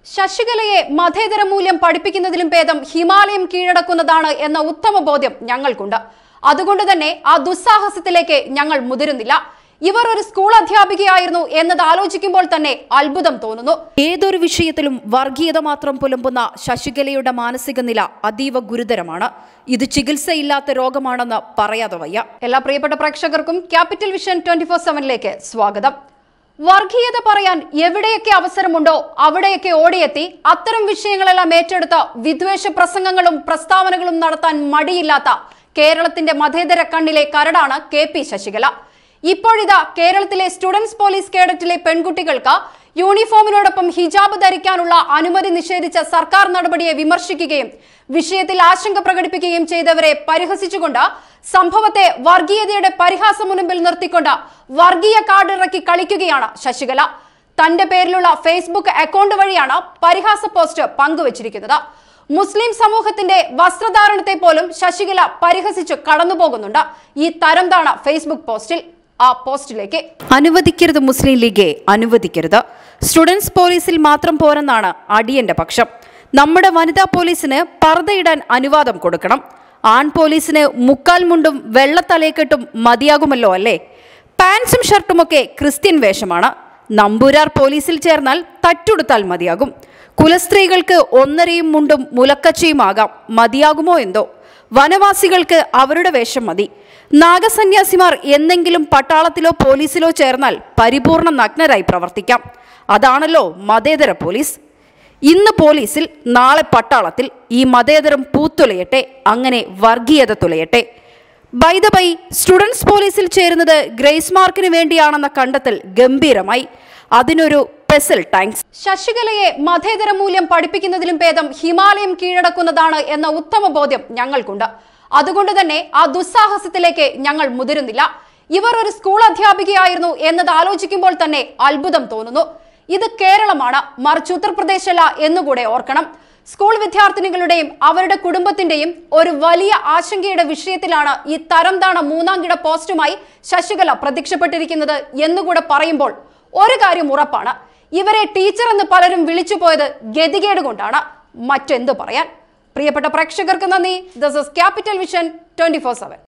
ശശികലയെ മതേതര മൂല്യം പഠിപ്പിക്കുന്നതിലും ഭേദം ഹിമാലയം കീഴടക്കുന്നതാണ് എന്ന ഉത്തമ ബോധ്യം ഞങ്ങൾക്കുണ്ട് അതുകൊണ്ട് തന്നെ ആ ദുസ്സാഹസത്തിലേക്ക് ഞങ്ങൾ മുതിരുന്നില്ല ഇവർ ഒരു സ്കൂൾ അധ്യാപികയായിരുന്നു എന്നത് ആലോചിക്കുമ്പോൾ തന്നെ അത്ഭുതം തോന്നുന്നു ഏതൊരു വിഷയത്തിലും വർഗീയത മാത്രം പുലമ്പുന്ന ശശികലയുടെ മാനസിക നില അതീവ ഗുരുതരമാണ് ഇത് ചികിത്സയില്ലാത്ത രോഗമാണെന്ന് പറയാതെ വയ്യ എല്ലാ പ്രിയപ്പെട്ട പ്രേക്ഷകർക്കും ക്യാപിറ്റൽ വിഷൻ ട്വന്റി ഫോർ സെവനിലേക്ക് സ്വാഗതം വർഗീയത പറയാൻ എവിടെയൊക്കെ അവസരമുണ്ടോ അവിടെയൊക്കെ ഓടിയെത്തി അത്തരം വിഷയങ്ങളെല്ലാം ഏറ്റെടുത്ത് വിദ്വേഷ പ്രസംഗങ്ങളും പ്രസ്താവനകളും നടത്താൻ മടിയില്ലാത്ത കേരളത്തിന്റെ മതേതര കണ്ണിലെ കരടാണ് കെ പി ശശികല ഇപ്പോഴിതാ കേരളത്തിലെ സ്റ്റുഡൻസ് പോലീസ് കേഡറ്റിലെ പെൺകുട്ടികൾക്ക് യൂണിഫോമിനോടൊപ്പം ഹിജാബ് ധരിക്കാനുള്ള അനുമതി നിഷേധിച്ച സർക്കാർ നടപടിയെ വിമർശിക്കുകയും വിഷയത്തിൽ ആശങ്ക പ്രകടിപ്പിക്കുകയും ചെയ്തവരെ പരിഹസിച്ചുകൊണ്ട് സംഭവത്തെ വർഗീയതയുടെ പരിഹാസം മുൻപിൽ നിർത്തിക്കൊണ്ട് വർഗീയ കാർഡ് ഇറക്കി കളിക്കുകയാണ് ശശികല തന്റെ പേരിലുള്ള ഫേസ്ബുക്ക് അക്കൗണ്ട് വഴിയാണ് പരിഹാസ പോസ്റ്റ് പങ്കുവച്ചിരിക്കുന്നത് മുസ്ലിം സമൂഹത്തിന്റെ വസ്ത്രധാരണത്തെ പോലും ശശികല പരിഹസിച്ച് കടന്നുപോകുന്നുണ്ട് ഈ തരംതാണ ഫേസ്ബുക്ക് പോസ്റ്റിൽ ആ പോസ്റ്റിലേക്ക് അനുവദിക്കരുത് മുസ്ലിം ലീഗെ അനുവദിക്കരുത് സ്റ്റുഡൻസ് പോലീസിൽ മാത്രം പോരെന്നാണ് അടിയന്റെ പക്ഷം നമ്മുടെ വനിതാ പോലീസിന് പർദ്ദയിടാൻ അനുവാദം കൊടുക്കണം ആൺ പോലീസിന് മുക്കാൽ മുണ്ടും വെള്ളത്തലയെക്കെട്ടും മതിയാകുമല്ലോ അല്ലേ പാൻസും ഷർട്ടുമൊക്കെ ക്രിസ്ത്യൻ വേഷമാണ് നമ്പൂരാർ പോലീസിൽ ചേർന്നാൽ തട്ടുടുത്താൽ മതിയാകും കുലസ്ത്രീകൾക്ക് ഒന്നരയും മുണ്ടും മുലക്കച്ചയുമാകാം മതിയാകുമോ എന്തോ വനവാസികൾക്ക് അവരുടെ വേഷം മതി നാഗസന്യാസിമാർ എന്തെങ്കിലും പട്ടാളത്തിലോ പോലീസിലോ ചേർന്നാൽ പരിപൂർണ നഗ്നരായി പ്രവർത്തിക്കാം അതാണല്ലോ മതേതര പോലീസ് ഇന്ന് പോലീസിൽ നാളെ പട്ടാളത്തിൽ ഈ മതേതരം പൂത്തുലയട്ടെ അങ്ങനെ വർഗീയത തുലയട്ടെ ബൈ ദ ബൈ സ്റ്റുഡൻസ് പോലീസിൽ ചേരുന്നത് ഗ്രേസ് മാർക്കിന് വേണ്ടിയാണെന്ന കണ്ടെത്തൽ ഗംഭീരമായി അതിനൊരു പെസൽ താങ്ക്സ് ശശികലയെ മതേതര മൂല്യം പഠിപ്പിക്കുന്നതിലും ഭേദം ഹിമാലയം കീഴടക്കുന്നതാണ് എന്ന ഉത്തമ ബോധ്യം ഞങ്ങൾക്കുണ്ട് അതുകൊണ്ട് തന്നെ ആ ദുസ്സാഹസത്തിലേക്ക് ഞങ്ങൾ മുതിരുന്നില്ല ഇവർ ഒരു സ്കൂൾ അധ്യാപികയായിരുന്നു എന്നത് ആലോചിക്കുമ്പോൾ തന്നെ അത്ഭുതം തോന്നുന്നു ഇത് കേരളമാണ് മറിച്ച് ഉത്തർപ്രദേശല്ല എന്നുകൂടെ ഓർക്കണം സ്കൂൾ വിദ്യാർത്ഥിനികളുടെയും അവരുടെ കുടുംബത്തിന്റെയും ഒരു വലിയ ആശങ്കയുടെ വിഷയത്തിലാണ് ഈ തരംതാണ മൂന്നാം കിട പോസ്റ്റുമായി ശശികല പ്രത്യക്ഷപ്പെട്ടിരിക്കുന്നത് എന്നുകൂടെ പറയുമ്പോൾ ഒരു കാര്യം ഉറപ്പാണ് ഇവരെ ടീച്ചർ എന്ന് പലരും വിളിച്ചു പോയത് ഗതികേട് കൊണ്ടാണ് മറ്റെന്ത് പറയാൻ പ്രിയപ്പെട്ട പ്രേക്ഷകർക്ക് നന്ദി this is capital vision twenty four seven